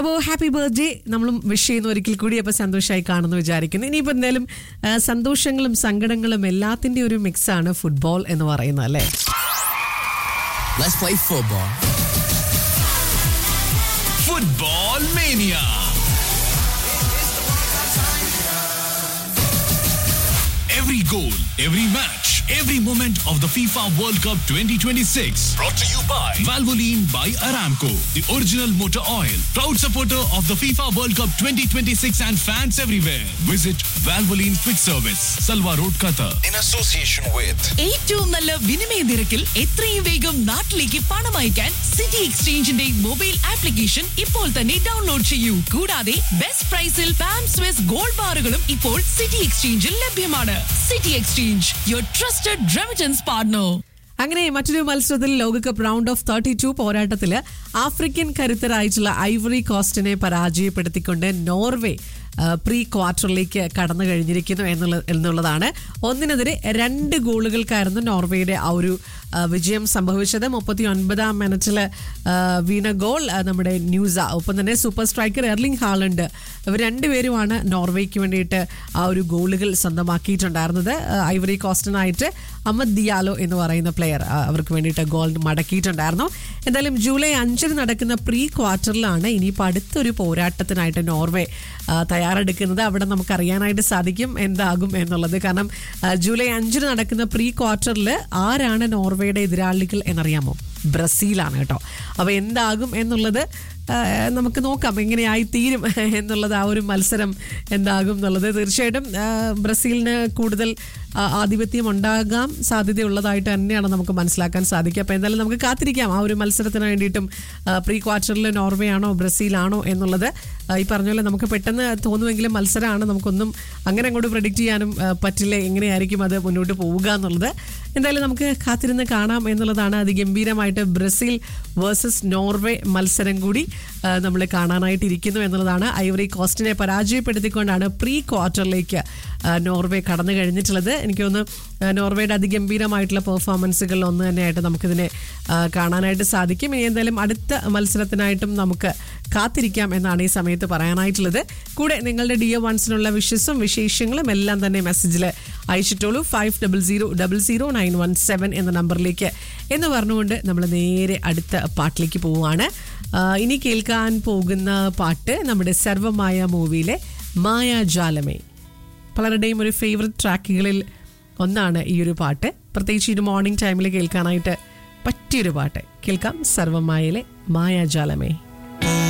അപ്പോൾ happy birthday നമ്മളും wish ചെയ്യുന്ന ഒരിക്കൽ കൂടി അപ്പോൾ സന്തോഷമായി കാണുന്നു വിചാരിക്കുന്നു ഇനിയിപ്പോൾ എന്തായാലും ആ, സന്തോഷങ്ങളും സങ്കടങ്ങളും എല്ലാത്തിൻ്റെ ഒരു മിക്സാണ് ഫുട്ബോൾ എന്ന് പറയുന്നത് അല്ലേ Let's play football. Football Mania. Every goal, every match, every moment of the FIFA World Cup 2026. Brought to you by Valvoline by Aramco, the original motor oil. Proud supporter of the FIFA World Cup 2026 and fans everywhere. Visit Valvoline Quick Service, Salwa Road, Qatar. In association with ഏറ്റവും നല്ല വിനിമയ നിരക്കിൽ എത്രയും വേഗം നാട്ടിലേക്ക് പണം അയക്കാൻ city എക്സ്ചേഞ്ചിന്റെ mobile application ഇപ്പോൾ തന്നെ ഡൗൺലോഡ് ചെയ്യൂ കൂടാതെ ബെസ്റ്റ് പ്രൈസിൽ പാം സ്വിസ് ഗോൾഡ് ബാറുകളും ഇപ്പോൾ സിറ്റി എക്സ്ചേഞ്ചിൽ ലഭ്യമാണ് city exchange your trusted remittance partner അങ്ങനെ മറ്റൊരു മത്സരത്തിൽ ലോകകപ്പ് റൗണ്ട് ഓഫ് തേർട്ടി ടു പോരാട്ടത്തിൽ ആഫ്രിക്കൻ കരുത്തരായിട്ടുള്ള ഐവറി കോസ്റ്റിനെ പരാജയപ്പെടുത്തിക്കൊണ്ട് നോർവേ ആ, പ്രീ ക്വാർട്ടറിലേക്ക് കടന്നു കഴിഞ്ഞിരിക്കുന്നു എന്നുള്ള എന്നുള്ളതാണ് ഒന്നിനെതിരെ രണ്ട് ഗോളുകൾക്കായിരുന്നു നോർവേയുടെ ആ ഒരു ആ, വിജയം സംഭവിച്ചത് മുപ്പത്തി ഒൻപതാം മിനിറ്റിൽ വീണ ഗോൾ ആ, നമ്മുടെ ന്യൂസ ഒപ്പം തന്നെ സൂപ്പർ സ്ട്രൈക്കർ എർലിംഗ് ഹാളണ്ട് ഇവർ രണ്ടുപേരുമാണ് നോർവേക്ക് വേണ്ടിയിട്ട് ആ ഒരു ഗോളുകൾ സ്വന്തമാക്കിയിട്ടുണ്ടായിരുന്നത് ആ, ഐവറി കോസ്റ്റിനായിട്ട് അമദ് ദിയാലോ എന്ന് പറയുന്ന പ്ലെയർ അവർക്ക് വേണ്ടിയിട്ട് ഗോൾ മടക്കിയിട്ടുണ്ടായിരുന്നു എന്തായാലും ജൂലൈ അഞ്ചിന് നടക്കുന്ന പ്രീ ക്വാർട്ടറിലാണ് ഇനിയിപ്പോൾ അടുത്തൊരു പോരാട്ടത്തിനായിട്ട് നോർവേ ആ, തയ്യാറെടുക്കുന്നത് അവിടെ നമുക്ക് അറിയാനായിട്ട് സാധിക്കും എന്താകും എന്നുള്ളത് കാരണം ആ, ജൂലൈ അഞ്ചിന് നടക്കുന്ന പ്രീ ക്വാർട്ടറിൽ ആരാണ് നോർവേയുടെ എതിരാളികൾ എന്നറിയാമോ ബ്രസീലാണ് കേട്ടോ അപ്പോൾ എന്താകും എന്നുള്ളത് ആ, നമുക്ക് നോക്കാം എങ്ങനെയായി തീരും എന്നുള്ളത് ആ ഒരു മത്സരം എന്താകും എന്നുള്ളത് തീർച്ചയായിട്ടും ആ, ബ്രസീലിന് കൂടുതൽ ആ, ആധിപത്യം ഉണ്ടാകാൻ സാധ്യതയുള്ളതായിട്ട് തന്നെയാണ് നമുക്ക് മനസ്സിലാക്കാൻ സാധിക്കുക അപ്പോൾ എന്തായാലും നമുക്ക് കാത്തിരിക്കാം ആ ഒരു മത്സരത്തിന് വേണ്ടിയിട്ടും ആ, പ്രീ ക്വാർട്ടറിൽ നോർവേ ആണോ ബ്രസീലാണോ എന്നുള്ളത് ആ, ഈ പറഞ്ഞ പോലെ നമുക്ക് പെട്ടെന്ന് തോന്നുമെങ്കിലും മത്സരമാണ് നമുക്കൊന്നും അങ്ങനെ അങ്ങോട്ട് പ്രഡിക്റ്റ് ചെയ്യാനും ആ, പറ്റില്ല എങ്ങനെയായിരിക്കും അത് മുന്നോട്ട് പോവുക എന്നുള്ളത് എന്തായാലും നമുക്ക് കാത്തിരുന്ന് കാണാം എന്നുള്ളതാണ് അതിഗംഭീരമായിട്ട് ബ്രസീൽ വേഴ്സസ് നോർവേ മത്സരം കൂടി നമ്മൾ കാണാനായിട്ട് ഇരിക്കുന്നു എന്നുള്ളതാണ് ഐവറി കോസ്റ്റിനെ പരാജയപ്പെടുത്തിക്കൊണ്ടാണ് പ്രീ ക്വാർട്ടറിലേക്ക് ആ, നോർവേ കടന്നു കഴിഞ്ഞിട്ടുള്ളത് എനിക്ക് തോന്നുന്നു ആ, നോർവേയുടെ അതിഗംഭീരമായിട്ടുള്ള പെർഫോമൻസുകളിൽ ഒന്ന് തന്നെയായിട്ട് നമുക്കിതിനെ ആ, കാണാനായിട്ട് സാധിക്കും ഇനി എന്തായാലും അടുത്ത മത്സരത്തിനായിട്ടും നമുക്ക് കാത്തിരിക്കാം എന്നാണ് ഈ സമയത്ത് പറയാനായിട്ടുള്ളത് കൂടെ നിങ്ങളുടെ ഡി എ വൺസിനുള്ള വിഷസും വിശേഷങ്ങളും എല്ലാം തന്നെ മെസ്സേജിൽ അയച്ചിട്ടുള്ളൂ five double zero double zero nine one seven എന്ന നമ്പറിലേക്ക് എന്ന് പറഞ്ഞുകൊണ്ട് നമ്മൾ നേരെ അടുത്ത പാട്ടിലേക്ക് പോവുകയാണ് ആ, ഇനി കേൾക്കാൻ പോകുന്ന പാട്ട് നമ്മുടെ സർവമായ മൂവിയിലെ മായാജാലമേ പലരുടെയും ഒരു ഫേവററ്റ് ട്രാക്കുകളിൽ ഒന്നാണ് ഈ ഒരു പാട്ട് പ്രത്യേകിച്ച് ഈ ഒരു മോർണിംഗ് ടൈമിൽ കേൾക്കാനായിട്ട് പറ്റിയൊരു പാട്ട് കേൾക്കാം സർവമായയിലെ മായാജാലമേ